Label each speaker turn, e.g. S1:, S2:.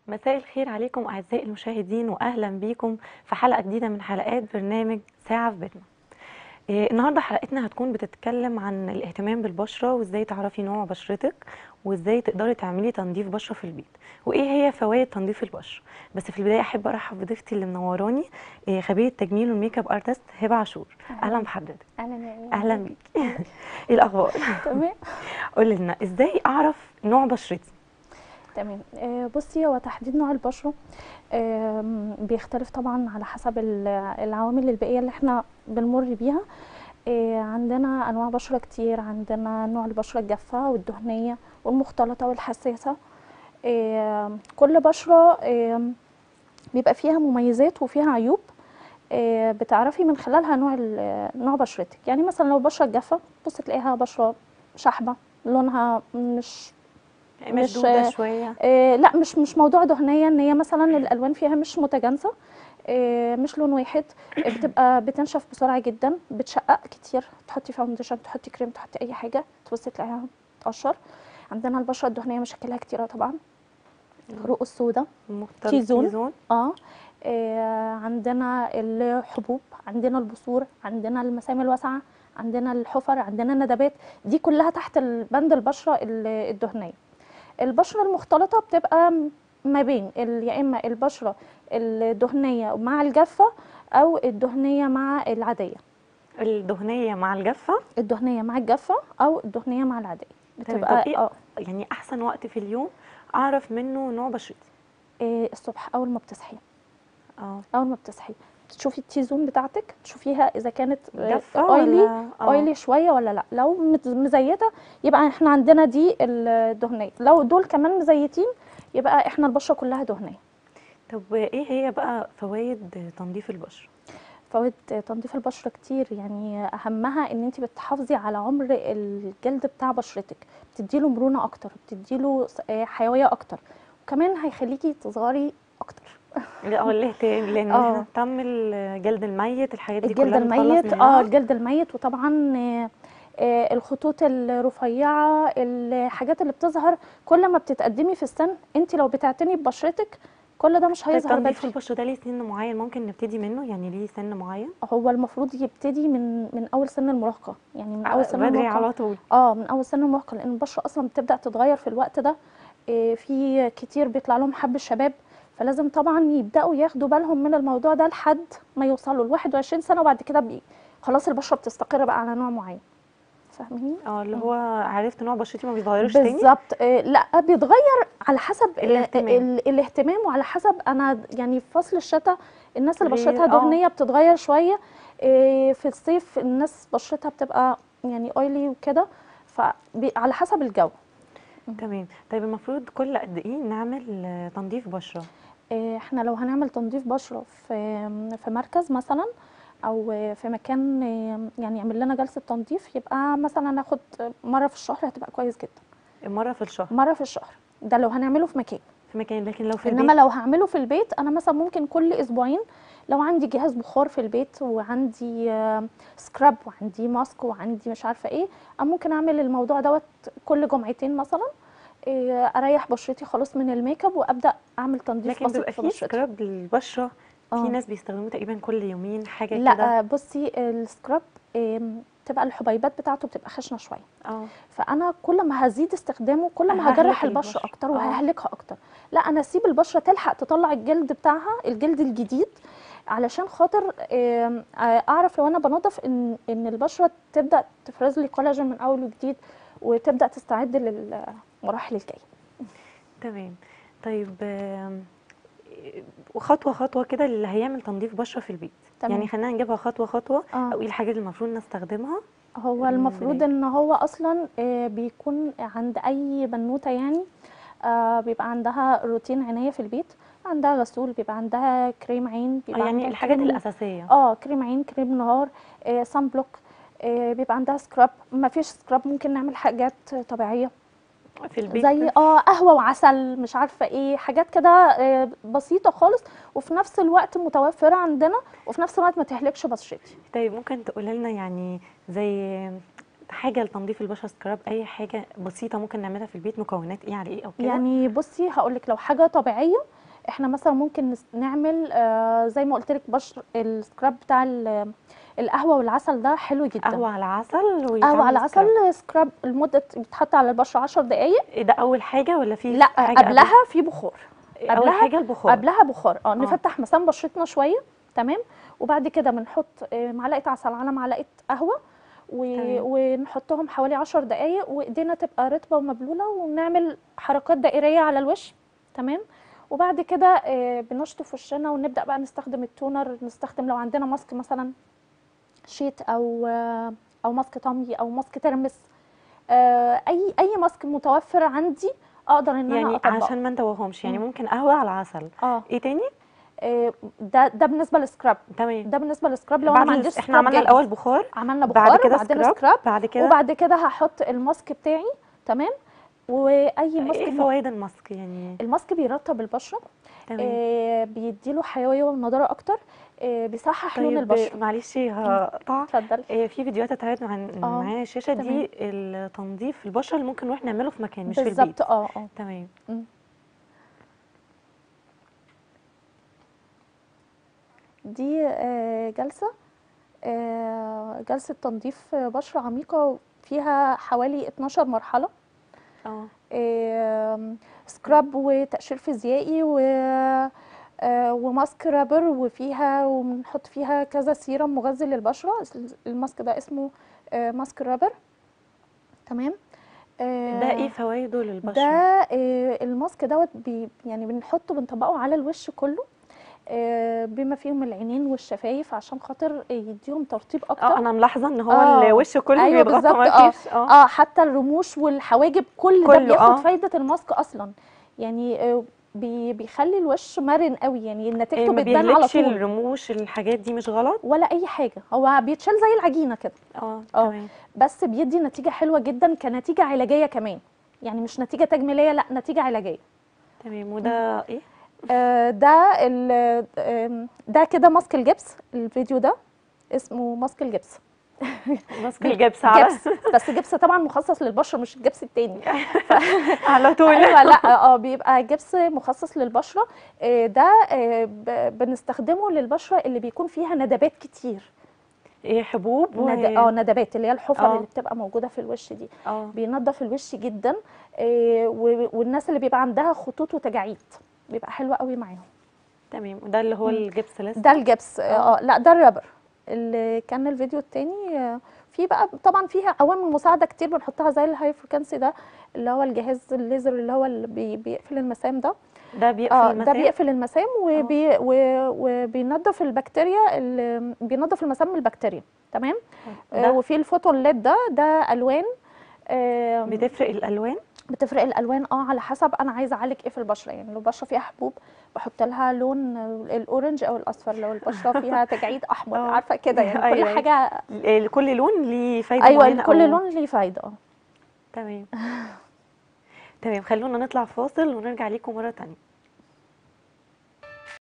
S1: مساء الخير عليكم أعزائي المشاهدين وأهلا بيكم في حلقة جديدة من حلقات برنامج ساعة في بيتنا إيه، النهاردة حلقتنا هتكون بتتكلم عن الاهتمام بالبشرة وازاي تعرفي نوع بشرتك وازاي تقدري تعملي تنظيف بشرة في البيت وايه هي فوائد تنظيف البشرة بس في البداية أحب أرحب بضيفتي اللي منوراني إيه، خبيرة تجميل والميك اب ارتست هبة عاشور أهلا بحضرتك
S2: اهلا يا إيمان.
S1: أهلا بيكي ايه الأخبار
S2: تمام
S1: قولي لنا ازاي أعرف نوع بشرتي
S2: تمام آه، بصي هو تحديد نوع البشره آم، بيختلف طبعا على حسب ال- العوامل البيئيه اللي احنا بنمر بيها آه، عندنا انواع بشره كتير عندنا نوع البشره الجافه والدهنيه والمختلطه والحساسه آم، كل بشره آم، بيبقى فيها مميزات وفيها عيوب آه، بتعرفي من خلالها نوع ال- نوع بشرتك يعني مثلا لو بشره جافه بص تلاقيها بشره شحبه لونها مش مش-
S1: مشدودة شوية
S2: آه لا مش مش موضوع دهنيه ان هي مثلا الالوان فيها مش متجانسه آه مش لون واحد آه، بتبقى بتنشف بسرعه جدا بتشقق كتير تحطي فاونديشن تحطي كريم تحطي اي حاجه تبصي تلاقيها تقشر عندنا البشره الدهنيه مشاكلها كتيره طبعا الخروق السوداء
S1: مختلط
S2: تيزون.
S1: تيزون
S2: اه آه، عندنا الحبوب عندنا البثور عندنا المسام الواسعه عندنا الحفر عندنا الندبات دي كلها تحت البند البشره ال- الدهنيه البشره المختلطه بتبقى م- ما بين ال- يا اما البشره الدهنيه مع الجافه او الدهنيه مع العاديه
S1: الدهنية مع الجافة
S2: الدهنيه مع الجافه او الدهنيه مع العاديه
S1: تمام.
S2: بتبقى
S1: طب إيه
S2: اه
S1: يعني احسن وقت في اليوم اعرف منه نوع بشرتي
S2: آه، الصبح اول ما بتصحي
S1: اه
S2: اول ما بتصحي تشوفي التيزون بتاعتك تشوفيها اذا كانت
S1: جافة
S2: اويلي
S1: ولا آه.
S2: اويلي شويه ولا لا لو مت- مزيته يبقى احنا عندنا دي الدهنيه لو دول كمان مزيتين يبقى احنا البشره كلها دهنيه
S1: طب ايه هي بقى فوائد تنظيف البشرة
S2: فوائد تنظيف البشره كتير يعني اهمها ان انت بتحافظي على عمر الجلد بتاع بشرتك بتديله مرونه اكتر بتديله س- آه، حيويه اكتر وكمان هيخليكي تصغري اكتر
S1: لا اه الاهتمام لان
S2: آه.
S1: احنا بنهتم الجلد الميت الحاجات دي
S2: الجلد
S1: كلها بنتخلص
S2: الميت
S1: منها.
S2: اه الجلد الميت وطبعا آه، آه، الخطوط الرفيعه الحاجات اللي بتظهر كل ما بتتقدمي في السن انت لو بتعتني ببشرتك كل ده مش
S1: طيب
S2: هيظهر
S1: تنظيف
S2: بدري
S1: البشرة ده ليه سن معين ممكن نبتدي منه يعني ليه سن معين
S2: هو المفروض يبتدي من من اول سن المراهقه يعني من اول سن
S1: بدري
S2: المراهقه
S1: على طول
S2: اه من اول سن المراهقه لان البشره اصلا بتبدا تتغير في الوقت ده آه، في كتير بيطلع لهم حب الشباب فلازم طبعا يبداوا ياخدوا بالهم من الموضوع ده لحد ما يوصلوا ل 21 سنه وبعد كده بي خلاص البشره بتستقر بقى على نوع معين فاهمين
S1: اه اللي هو عرفت نوع بشرتي ما بيتغيرش تاني
S2: بالظبط آه، لا بيتغير على حسب ال-
S1: الاهتمام.
S2: ال- الاهتمام وعلى حسب انا يعني في فصل الشتاء الناس اللي
S1: غير-
S2: بشرتها
S1: آه.
S2: دهنيه بتتغير شويه آه، في الصيف الناس بشرتها بتبقى يعني اويلي وكده فعلى حسب الجو
S1: تمام طيب المفروض كل قد ايه نعمل آه، تنظيف بشرة
S2: آه، احنا لو هنعمل تنظيف بشره في في مركز مثلا او في مكان آه، يعني يعمل لنا جلسه تنظيف يبقى مثلا ناخد مره في الشهر هتبقى كويس جدا
S1: مرة في الشهر
S2: مره في الشهر ده لو هنعمله في مكان
S1: في مكان لكن لو في
S2: انما
S1: البيت
S2: لو هعمله في البيت انا مثلا ممكن كل اسبوعين لو عندي جهاز بخار في البيت وعندي آه، سكراب وعندي ماسك وعندي مش عارفه ايه انا ممكن اعمل الموضوع دوت كل جمعتين مثلا آه، اريح بشرتي خالص من الميك اب وابدا اعمل تنظيف
S1: لكن
S2: بسيط
S1: بيبقى
S2: في
S1: فيه
S2: بشرتي
S1: سكراب للبشرة في
S2: آه.
S1: ناس بيستخدموه تقريبا كل يومين حاجة كده
S2: لا آه، بصي السكراب آم، تبقى الحبيبات بتاعته بتبقى خشنه شويه
S1: اه
S2: فانا كل ما هزيد استخدامه كل ما
S1: ههلك
S2: هجرح البشره
S1: البشرة.
S2: اكتر
S1: آه.
S2: وههلكها اكتر لا انا اسيب البشره تلحق تطلع الجلد بتاعها الجلد الجديد علشان خاطر آم، آه، اعرف لو انا بنظف ان ان البشره تبدا تفرز لي كولاجين من اول وجديد وتبدا تستعد للمراحل الجايه
S1: تمام طيب آم، وخطوة خطوة كده اللي هيعمل تنظيف بشرة في البيت
S2: تمام.
S1: يعني خلينا نجيبها خطوة خطوة
S2: آه.
S1: او ايه الحاجات اللي المفروض نستخدمها
S2: هو
S1: من
S2: المفروض
S1: البداية.
S2: ان هو اصلا آه، بيكون عند اي بنوته يعني آه، بيبقى عندها روتين عنايه في البيت عندها غسول بيبقى عندها كريم عين
S1: آه،
S2: بيبقى
S1: يعني
S2: عندها
S1: الحاجات
S2: كريم-
S1: الأساسية
S2: اه كريم عين كريم نهار آه سان بلوك آه بيبقى عندها سكراب ما فيش سكراب ممكن نعمل حاجات طبيعيه
S1: في البيت
S2: زي اه قهوه وعسل مش عارفه ايه حاجات كده آه بسيطه خالص وفي نفس الوقت متوفره عندنا وفي نفس الوقت ما تهلكش بشرتي
S1: طيب ممكن تقولي لنا يعني زي حاجه لتنظيف البشره سكراب اي حاجه بسيطه ممكن نعملها في البيت مكونات ايه على ايه او كده
S2: يعني بصي هقول لك لو حاجه طبيعيه احنا مثلا ممكن نس- نعمل آه زي ما قلت لك بشر السكراب بتاع ال- القهوه والعسل ده حلو جدا
S1: قهوه على عسل
S2: قهوه
S1: ويتعمل
S2: على
S1: سكراب.
S2: عسل سكراب لمده بيتحط على البشره 10 دقائق
S1: إيه ده اول حاجه ولا في
S2: لا
S1: حاجه قبل-
S2: قبلها في بخار
S1: اول
S2: قبلها-
S1: حاجه البخار
S2: قبلها بخار اه نفتح مسام بشرتنا شويه تمام وبعد كده بنحط آه، معلقه عسل على معلقه قهوه و...
S1: تمام.
S2: ونحطهم حوالي 10 دقائق وايدينا تبقى رطبه ومبلوله ونعمل حركات دائريه على الوش تمام وبعد كده آه، بنشطف وشنا ونبدا بقى نستخدم التونر نستخدم لو عندنا ماسك مثلا شيت او آه، او ماسك طمي او ماسك ترمس آه، اي اي ماسك متوفر عندي اقدر ان انا
S1: يعني
S2: اطبقه
S1: عشان ما ندوهمش يعني
S2: مم.
S1: ممكن قهوه على عسل
S2: اه
S1: ايه تاني
S2: آه، ده ده بالنسبه للسكراب
S1: تمام
S2: ده بالنسبه للسكراب لو انا
S1: بعد
S2: ما
S1: ال-
S2: عنديش
S1: احنا
S2: سكراب
S1: عملنا
S2: جاهز.
S1: الاول بخار
S2: عملنا
S1: بعد
S2: بخار
S1: كده
S2: وبعدين
S1: سكراب
S2: سكراب
S1: بعد كده
S2: وبعد كده هحط الماسك بتاعي تمام واي ماسك
S1: ايه
S2: م-
S1: فوائد الماسك يعني
S2: الماسك بيرطب البشره
S1: تمام
S2: آه بيديله حيويه ونضاره اكتر آه بيصحح لون
S1: طيب
S2: البشره
S1: معلش هقطع
S2: اتفضل
S1: إيه في فيديوهات اتعرضت عن
S2: آه،
S1: معايا الشاشه
S2: تمام.
S1: دي التنظيف البشره اللي ممكن نروح نعمله في مكان مش في البيت
S2: بالظبط اه اه
S1: تمام
S2: دي آه جلسه آه جلسه تنظيف بشره عميقه فيها حوالي 12 مرحله
S1: اه
S2: آم، سكراب وتقشير فيزيائي و آه، وماسك رابر وفيها وبنحط فيها كذا سيرم مغذي للبشره الماسك ده اسمه آه، ماسك رابر تمام آه،
S1: ده ايه فوائده
S2: ده
S1: للبشره
S2: آه، الماسك دوت بي يعني بنحطه بنطبقه على الوش كله آه، بما فيهم العينين والشفايف عشان خاطر يديهم ترطيب اكتر
S1: اه انا ملاحظه ان هو
S2: آه.
S1: الوش كله
S2: أيوة
S1: بيتغطى
S2: بالظبط،
S1: ما
S2: آه.
S1: فيش اه
S2: اه حتى الرموش والحواجب كل ده
S1: كله،
S2: بياخد
S1: آه.
S2: فايده الماسك اصلا يعني آه، بي بيخلي الوش مرن قوي يعني
S1: إيه
S2: نتيجته
S1: ما
S2: بتبان على
S1: بيهلكش
S2: طول
S1: الرموش الحاجات دي مش غلط
S2: ولا اي حاجه هو بيتشال زي العجينه كده
S1: اه
S2: آه.
S1: تمام
S2: بس بيدي نتيجه حلوه جدا كنتيجه علاجيه كمان يعني مش نتيجه تجميليه لا نتيجه علاجيه
S1: تمام وده ايه
S2: آه، ده ال- آم، ده كده ماسك الجبس الفيديو ده اسمه ماسك الجبس
S1: ماسك الجبس على
S2: جبس بس جبس طبعا مخصص للبشره مش الجبس التاني
S1: على طول
S2: ايوه لا اه بيبقى جبس مخصص للبشره آه، ده آه، ب- بنستخدمه للبشره اللي بيكون فيها ندبات كتير
S1: ايه حبوب و...
S2: ند- اه ندبات اللي هي الحفر
S1: آه.
S2: اللي بتبقى موجوده في الوش دي
S1: اه
S2: بينظف الوش جدا آه، و- والناس اللي بيبقى عندها خطوط وتجاعيد بيبقى حلو قوي معاهم
S1: تمام وده اللي هو الجبس لسه
S2: ده الجبس
S1: آه.
S2: اه لا ده الرابر اللي كان الفيديو التاني آه، في بقى طبعا فيها عوامل مساعده كتير بنحطها زي الهاي فريكانسي ده اللي هو الجهاز الليزر اللي هو اللي بي- بيقفل المسام ده
S1: ده بيقفل
S2: اه ده
S1: المسام
S2: بيقفل المسام وبي و- وبينظف البكتيريا ال- بينظف المسام من البكتيريا تمام آه
S1: ده
S2: وفي الفوتون ليد ده ده الوان آه
S1: بتفرق الالوان
S2: بتفرق الالوان اه على حسب انا عايزه اعالج ايه في البشره يعني لو البشره فيها حبوب بحط لها لون الاورنج او الاصفر لو البشره فيها تجاعيد احمر
S1: آه.
S2: عارفه كده يعني كل
S1: أيوة.
S2: حاجه
S1: ال- كل لون ليه فايده
S2: ايوه
S1: معينه
S2: كل
S1: أو-
S2: لون ليه فايده اه
S1: تمام تمام خلونا نطلع فاصل ونرجع ليكم مره تانية